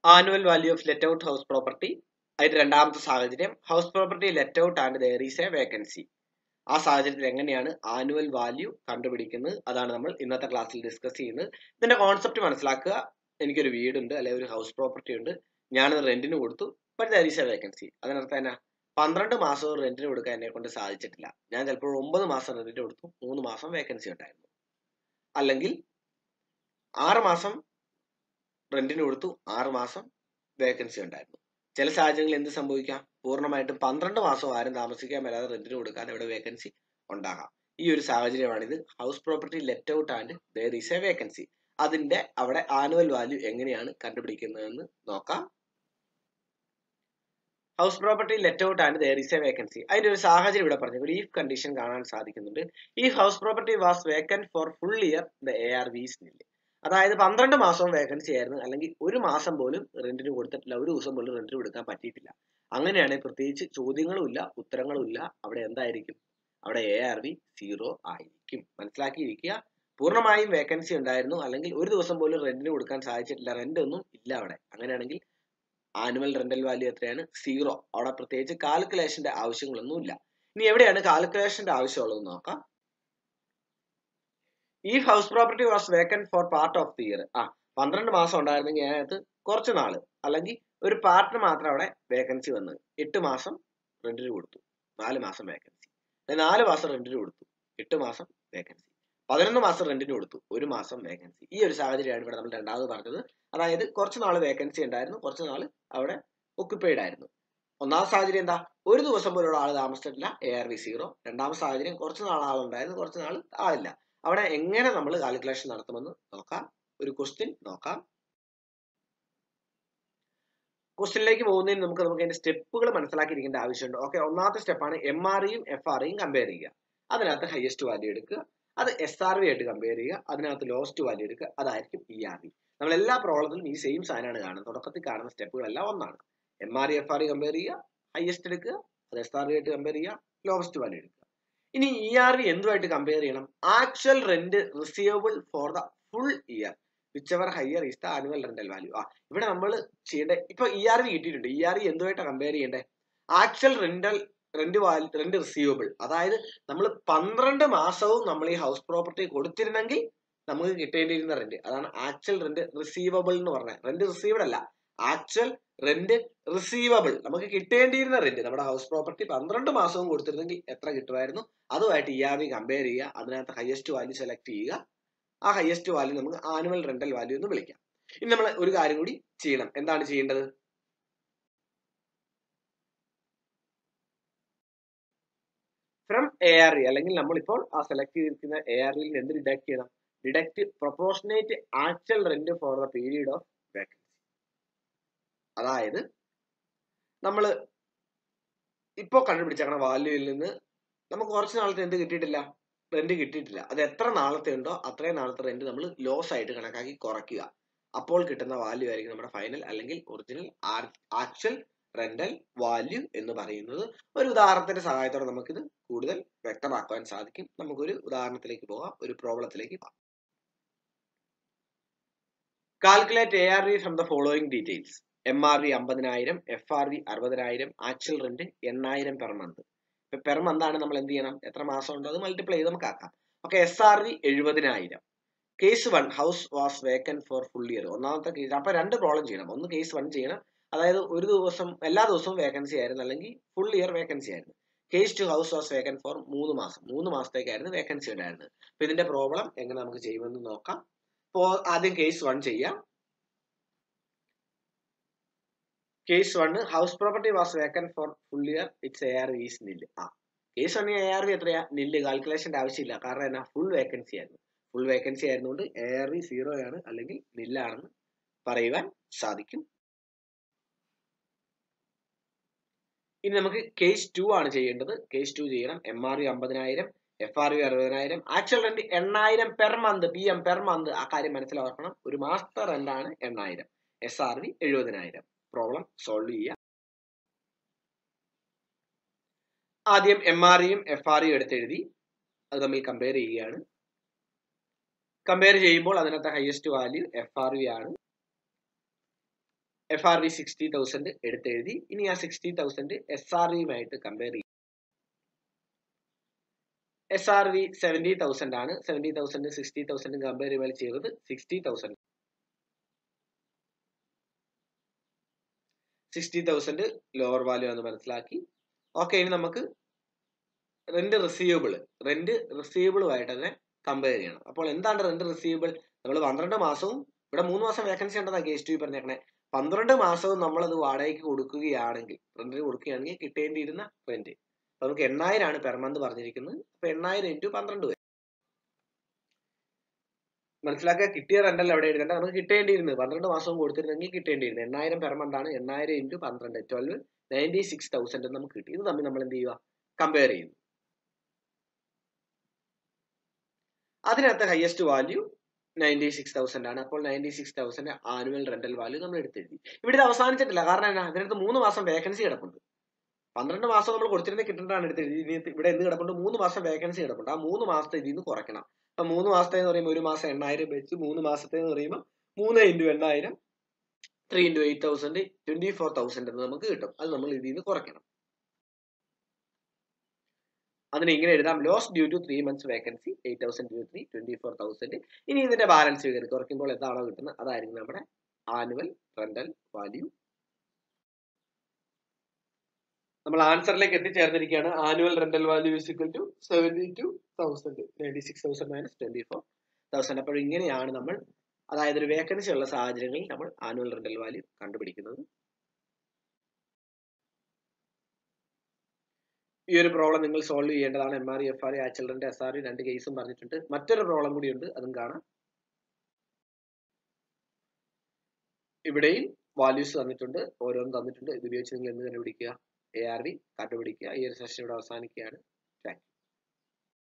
annual value of let out house property അതിന്റെ രണ്ടാമത്തെ സാഹചര്യം house property let out and there is a vacancy ആ സാഹചര്യത്തിൽ എങ്ങനെയാണ് ആനുവൽ വാല്യൂ കണ്ടുപിടിക്കുന്നത് അതാണ് നമ്മൾ ഇന്നത്തെ ക്ലാസ്സിൽ ഡിസ്കസ് ചെയ്യുന്നത് ഇതിന്റെ കോൺസെപ്റ്റ് മനസ്സിലാക്കുക എനിക്കൊരു വീടുണ്ട് അല്ലെങ്കിൽ ഒരു ഹൗസ് പ്രോപ്പർട്ടി ഉണ്ട് ഞാനത് റെന്റിന് കൊടുത്തു but there is a vacancy അതിനർത്ഥം എന്നാ പന്ത്രണ്ട് മാസവും റെന്റിന് കൊടുക്കാൻ എന്നെ കൊണ്ട് സാധിച്ചിട്ടില്ല ഞാൻ ചിലപ്പോൾ ഒമ്പത് മാസം റെന്റിന് കൊടുത്തു മൂന്ന് മാസം വേക്കൻസി ഉണ്ടായിരുന്നു അല്ലെങ്കിൽ ആറ് മാസം റെന്റിന് കൊടുത്തു ആറ് മാസം വേക്കൻസി ഉണ്ടായിരുന്നു ചില സാഹചര്യങ്ങളിൽ എന്ത് സംഭവിക്കാം പൂർണ്ണമായിട്ടും പന്ത്രണ്ട് മാസം ആരും താമസിക്കാൻ മേലാതെ റെന്റിന് കൊടുക്കാതെ ഇവിടെ വേക്കൻസി ഉണ്ടാകാം ഈ ഒരു സാഹചര്യമാണിത് house property let out and there is a vacancy അതിന്റെ അവിടെ ആനുവൽ വാല്യൂ എങ്ങനെയാണ് കണ്ടുപിടിക്കുന്നതെന്ന് നോക്കാം house property let out and there is a vacancy അതിന്റെ ഒരു സാഹചര്യം ഇവിടെ പറഞ്ഞു ഒരു ഈഫ് കണ്ടീഷൻ കാണാൻ സാധിക്കുന്നുണ്ട് ഈ house property was vacant for full year the A R V is nil അതായത് പന്ത്രണ്ട് മാസവും വേക്കൻസി ആയിരുന്നു അല്ലെങ്കിൽ ഒരു മാസം പോലും റെന്റിന് കൊടുത്തിട്ടില്ല ഒരു ദിവസം പോലും റെന്റിന് കൊടുക്കാൻ പറ്റിയിട്ടില്ല അങ്ങനെയാണെങ്കിൽ പ്രത്യേകിച്ച് ചോദ്യങ്ങളും ഇല്ല ഉത്തരങ്ങളും ഇല്ല അവിടെ എന്തായിരിക്കും അവിടെ എ ആർ വി സീറോ ആയിരിക്കും മനസ്സിലാക്കിയിരിക്കുക പൂർണ്ണമായും വേക്കൻസി ഉണ്ടായിരുന്നു അല്ലെങ്കിൽ ഒരു ദിവസം പോലും റെന്റിന് കൊടുക്കാൻ സാധിച്ചിട്ടില്ല റെന്റ് ഒന്നും ഇല്ല അവിടെ അങ്ങനെയാണെങ്കിൽ ആനുവൽ റെന്റൽ വാല്യൂ എത്രയാണ് സീറോ അവിടെ പ്രത്യേകിച്ച് കാൽക്കുലേഷന്റെ ആവശ്യങ്ങളൊന്നും ഇല്ല ഇനി എവിടെയാണ് കാൽക്കുലേഷന്റെ ആവശ്യമുള്ളത് നോക്കാം ഈ house property was vacant for part of the year ആ പന്ത്രണ്ട് മാസം ഉണ്ടായിരുന്നെങ്കിൽ അതിനകത്ത് കുറച്ച് നാള് അല്ലെങ്കിൽ ഒരു പാർട്ടിന് മാത്രം അവിടെ വേക്കൻസി വന്നത് എട്ട് മാസം റെന്റിന് കൊടുത്തു നാല് മാസം വേക്കൻസി നാല് മാസം റെന്റിന് കൊടുത്തു എട്ട് മാസം വേക്കൻസി പതിനൊന്ന് മാസം റെന്റിന് കൊടുത്തു ഒരു മാസം വേക്കൻസി ഈ ഒരു സാഹചര്യമാണ് ഇവിടെ നമ്മൾ രണ്ടാമത് പറഞ്ഞത് അതായത് കുറച്ച് നാൾ വേക്കൻസി ഉണ്ടായിരുന്നു കുറച്ച് നാൾ അവിടെ ഒക്യുപ്പൈഡ് ആയിരുന്നു ഒന്നാമത്തെ സാഹചര്യം എന്താ ഒരു ദിവസം പോലുള്ള ആൾ താമസിച്ചിട്ടില്ല എ ആർ വി സീറോ രണ്ടാമത്തെ സാഹചര്യം കുറച്ച് നാൾ ആളുണ്ടായിരുന്നു കുറച്ച് നാൾ ആളില്ല അവിടെ എങ്ങനെ നമ്മൾ കാൽക്കുലേഷൻ നടത്തുമെന്ന് നോക്കാം ഒരു ക്വസ്റ്റ്യൻ നോക്കാം ക്വസ്റ്റ്യനിലേക്ക് പോകുന്നതിന് നമുക്ക് നമുക്ക് അതിന്റെ സ്റ്റെപ്പുകൾ മനസ്സിലാക്കിയിരിക്കേണ്ട ആവശ്യമുണ്ട് ഓക്കെ ഒന്നാമത്തെ സ്റ്റെപ്പാണ് എം ആറിയും എഫ് ആറിയും കമ്പയർ ചെയ്യുക അതിനകത്ത് ഹയസ്റ്റ് വാല്യൂ എടുക്കുക അത് എസ് ആർ വി ആയിട്ട് കമ്പയർ ചെയ്യുക അതിനകത്ത് ലോസ്റ്റ് വാല്യൂ എടുക്കുക അതായിരിക്കും ഇ ആർ വി നമ്മൾ എല്ലാ പ്രോബ്ലത്തിലും ഈ സെയിം സാധനമാണ് കാണുന്നത് തുടക്കത്തിൽ കാണുന്ന സ്റ്റെപ്പുകളെല്ലാം ഒന്നാണ് M R F R compare ചെയ്യുക ഹയസ്റ്റ് എടുക്കുക അത് എസ് ആർ വി ആയിട്ട് കമ്പയർ ചെയ്യുക ലോവസ്റ്റ് വാല്യൂ എടുക്കുക ഇനി ഇ ആർ വി എന്തുമായിട്ട് കമ്പയർ ചെയ്യണം actual rent receivable for the full year whichever higher is the annual rental value ആ ഇവിടെ നമ്മൾ ചെയ്യേണ്ട ഇപ്പൊ ഇ ആർ വി കിട്ടിയിട്ടുണ്ട് ഇ ആർ വി എന്തുമായിട്ടാണ് കമ്പയർ ചെയ്യേണ്ടത് actual rental rent value rent receivable അതായത് നമ്മൾ പന്ത്രണ്ട് മാസവും നമ്മൾ ഈ ഹൗസ് പ്രോപ്പർട്ടി കൊടുത്തിരുന്നെങ്കിൽ നമുക്ക് കിട്ടേണ്ടിയിരുന്ന റെന്റ് അതാണ് ആക്ച്വൽ റെന്റ് റിസീവബിൾ എന്ന് പറഞ്ഞത് റെന്റ് റിസീവഡ് അല്ല ആക്ച്വൽ റെന്റ് റിസീവബിൾ നമുക്ക് കിട്ടേണ്ടിയിരുന്ന റെന്റ് നമ്മുടെ ഹൗസ് പ്രോപ്പർട്ടി പന്ത്രണ്ട് മാസവും കൊടുത്തിരുന്നെങ്കിൽ എത്ര കിട്ടുമായിരുന്നു അതുമായിട്ട് ഇ ആർ വി കമ്പയർ ചെയ്യുക അതിനകത്ത് ഹയസ്റ്റ് വാല്യൂ സെലക്ട് ചെയ്യുക ആ ഹയസ്റ്റ് വാല്യൂ നമുക്ക് ആനുവൽ റെന്റൽ വാല്യൂ എന്ന് വിളിക്കാം ഇനി നമ്മൾ ഒരു കാര്യം കൂടി ചെയ്യണം എന്താണ് ചെയ്യേണ്ടത് ഫ്രം എ ആർ ഇ അല്ലെങ്കിൽ നമ്മളിപ്പോൾ ആ സെലക്ട് ചെയ്തിരിക്കുന്ന എ ആർ ഇയിൽ എന്ത് ഡിഡക്ട് ചെയ്യണം deduct proportionate actual rent for the period of vacancy അതായത് നമ്മൾ ഇപ്പോൾ കണ്ടുപിടിച്ചേക്കണ വാല്യൂയിൽ നിന്ന് നമുക്ക് കുറച്ച് നാളത്തെ എന്ത് കിട്ടിയിട്ടില്ല റെന്റ് കിട്ടിയിട്ടില്ല അത് എത്ര നാളത്തെ ഉണ്ടോ അത്രയും നാളത്തെ റെന്റ് നമ്മൾ ലോസ് ആയിട്ട് കണക്കാക്കി കുറയ്ക്കുക അപ്പോൾ കിട്ടുന്ന വാല്യൂ ആയിരിക്കും നമ്മുടെ ഫൈനൽ അല്ലെങ്കിൽ ഒറിജിനൽ ആക്ച്വൽ റെന്റൽ വാല്യൂ എന്ന് പറയുന്നത് ഒരു ഉദാഹരണത്തിന്റെ സഹായത്തോടെ നമുക്കിത് കൂടുതൽ വ്യക്തമാക്കുവാൻ സാധിക്കും നമുക്കൊരു ഉദാഹരണത്തിലേക്ക് പോകാം ഒരു പ്രോബ്ലത്തിലേക്ക് പോകാം calculate A R V from the following details M R V അമ്പതിനായിരം എഫ് ആർ വി അറുപതിനായിരം ആക്ച്വൽ റെന്റ് എണ്ണായിരം പെർ മന്ത് ഇപ്പൊ പെർ മന്ത് ആണ് നമ്മൾ എന്ത് ചെയ്യണം എത്ര മാസം ഉണ്ടോ അത് മൾട്ടിപ്ലൈ ചെയ്ത് നമുക്ക് ആക്കാം ഓക്കെ എസ് ആർ വി എഴുപതിനായിരം case one house was vacant for full year ഒന്നാമത്തെ കേസ് അപ്പൊ രണ്ട് പ്രോബ്ലം ചെയ്യണം ഒന്ന് കേസ് വൺ ചെയ്യണം അതായത് ഒരു ദിവസം എല്ലാ ദിവസവും വേക്കൻസി ആയിരുന്നു അല്ലെങ്കിൽ ഫുൾ ഇയർ വേക്കൻസി ആയിരുന്നു case two house was vacant for മൂന്ന് മാസം മൂന്ന് മാസത്തേക്കായിരുന്നു വേക്കൻസി ഉണ്ടായിരുന്നത് അപ്പൊ ഇതിന്റെ പ്രോബ്ലം എങ്ങനെ നമുക്ക് ചെയ്യുമെന്ന് നോക്കാം ഇപ്പോ ആദ്യം കേസ് വൺ ചെയ്യാം case one house property was vacant for full year it's A R V is nil ആ കേസ് വണ്ണിന് എ ആർ വി എത്രയാ നില്ല് കാൽക്കുലേഷന്റെ ആവശ്യമില്ല കാരണം എന്നാ ഫുൾ വേക്കൻസി ആയിരുന്നു ഫുൾ വേക്കൻസി ആയിരുന്നുകൊണ്ട് എ ആർ വി സീറോ ആണ് അല്ലെങ്കിൽ നില്ലാണെന്ന് പറയുവാൻ സാധിക്കും ഇനി നമുക്ക് കേസ് ടു ആണ് ചെയ്യേണ്ടത് കേസ് ടു ചെയ്യണം എം ആർ വി അമ്പതിനായിരം എഫ് ആർ വി അറുപതിനായിരം ആക്ച്വൽ റെന്റ് എണ്ണായിരം per month P M per month ആ കാര്യം മനസ്സിലാക്കണം ഒരു മാസത്തെ റെന്റാണ് എണ്ണായിരം എസ് ആർ വി എഴുപതിനായിരം പ്രോബ്ലം സോൾവ് ചെയ്യുക ആദ്യം എം ആർ ഇയും എഫ് ആർ ഇയും എടുത്തെഴുതി അത് തമ്മിൽ കമ്പയർ ചെയ്യുകയാണ് കമ്പയർ ചെയ്യുമ്പോൾ അതിനകത്തെ highest value F R V ആണ് F R V sixty thousand എടുത്തെഴുതി ഇനി ആ സിക്സ്റ്റി തൗസൻഡ് എസ് ആർ വിയുമായിട്ട് കമ്പയർ ചെയ്യും S R V seventy thousand ആണ് seventy thousand sixty thousand compare ചെയ്യുമ്പോൾ ചെയ്തത് sixty thousand sixty thousand lower value എന്ന് മനസ്സിലാക്കി ഓക്കെ ഇനി നമുക്ക് റെന്റ് റിസീവബിൾ റെന്റ് റിസീവബിളുമായിട്ട് തന്നെ കമ്പയർ ചെയ്യണം അപ്പോൾ എന്താണ് റെന്റ് റിസീവബിൾ നമ്മൾ പന്ത്രണ്ട് മാസവും ഇവിടെ മൂന്ന് മാസം വേക്കൻസി ഉണ്ടെന്നാണ് കേസ് ടു പറഞ്ഞേക്കണേ പന്ത്രണ്ട് മാസവും നമ്മളത് വാടകയ്ക്ക് കൊടുക്കുകയാണെങ്കിൽ റെന്റിന് കൊടുക്കുകയാണെങ്കിൽ കിട്ടേണ്ടിയിരുന്ന റെന്റ് നമുക്ക് എണ്ണായിരം ആണ് പെർ മന്ത് പറഞ്ഞിരിക്കുന്നത് അപ്പൊ എണ്ണായിരം ഇൻറ്റു പന്ത്രണ്ട് വരും മനസ്സിലാക്കുക കിട്ടിയ റെന്റൽ എവിടെ എഴുതേണ്ട നമുക്ക് കിട്ടേണ്ടിയിരുന്നത് പന്ത്രണ്ട് മാസവും കൊടുത്തിരുന്നെങ്കിൽ കിട്ടേണ്ടിയിരുന്നത് എണ്ണായിരം പെർ മന്ത് ആണ് എണ്ണായിരം ഇൻറ്റു പന്ത്രണ്ട് ട്വൽവ് നയൻറ്റി സിക്സ് തൗസൻഡ് നമുക്ക് കിട്ടി ഇത് തമ്മിൽ നമ്മൾ എന്ത് ചെയ്യുക കമ്പയർ ചെയ്യുന്നു അതിനകത്ത് highest value ninety six thousand ആണ് അപ്പോൾ ninety six thousand annual rental value നമ്മൾ എടുത്തെഴുതി ഇവിടെ ഇത് അവസാനിച്ചിട്ടില്ല കാരണം എന്നാ അതിനകത്ത് മൂന്ന് മാസം വേക്കൻസി കിടപ്പുണ്ട് പന്ത്രണ്ട് മാസം നമ്മൾ കൊടുത്തിരുന്ന കിട്ടേണ്ടതാണ് എടുത്തെഴുതി ഇനി ഇവിടെ എന്ത് കിടപ്പുണ്ട് മൂന്ന് മാസം വേക്കൻസി കിടപ്പുണ്ട് ആ മൂന്ന് മാസത്തെ ഇതിൽ നിന്ന് കുറയ്ക്കണം അപ്പൊ മൂന്ന് മാസത്തെ എന്ന് പറയുമ്പോൾ ഒരു മാസം എണ്ണായിരം വെച്ച് മൂന്ന് മാസത്തെ എന്ന് പറയുമ്പോൾ മൂന്ന് ഇൻറ്റു എണ്ണായിരം three into eight thousand twenty four thousand എന്ന് നമുക്ക് കിട്ടും അത് നമ്മൾ ഇതിൽ നിന്ന് കുറയ്ക്കണം അതിന് ഇങ്ങനെ എഴുതാം loss due to three months vacancy eight thousand due three twenty four thousand ഇനി ഇതിന്റെ ബാലൻസ് കയറി കുറയ്ക്കുമ്പോൾ എന്താണോ കിട്ടുന്നത് അതായിരിക്കും നമ്മുടെ ആനുവൽ റെന്റൽ വാല്യൂ നമ്മൾ ആൻസറിലേക്ക് എത്തിച്ചേർന്നിരിക്കുകയാണ് annual rental value is equal to seventy two thousand ninety six thousand minus twenty four thousand അപ്പോൾ ഇങ്ങനെയാണ് നമ്മൾ അതായത് ഒരു വേക്കൻസി ഉള്ള സാഹചര്യങ്ങളിൽ നമ്മൾ ആനുവൽ റെന്റൽ വാല്യൂ കണ്ടുപിടിക്കുന്നത് ഈ ഒരു പ്രോബ്ലം നിങ്ങൾ സോൾവ് ചെയ്യേണ്ടതാണ് M R E F R ആ ചിൽഡ്രന്റെ എസ് ആർ രണ്ട് കേസും പറഞ്ഞിട്ടുണ്ട് മറ്റൊരു പ്രോബ്ലം കൂടി ഉണ്ട് അതും കാണാം ഇവിടെയും വാല്യൂസ് തന്നിട്ടുണ്ട് ഓരോന്നും തന്നിട്ടുണ്ട് ഇത് ഉപയോഗിച്ച് നിങ്ങൾ എന്ത് കണ്ടുപിടിക്കുക എ ആർ വി കണ്ടുപിടിക്കുക ഈ ഒരു സെഷൻ ഇവിടെ അവസാനിക്കുകയാണ് താങ്ക്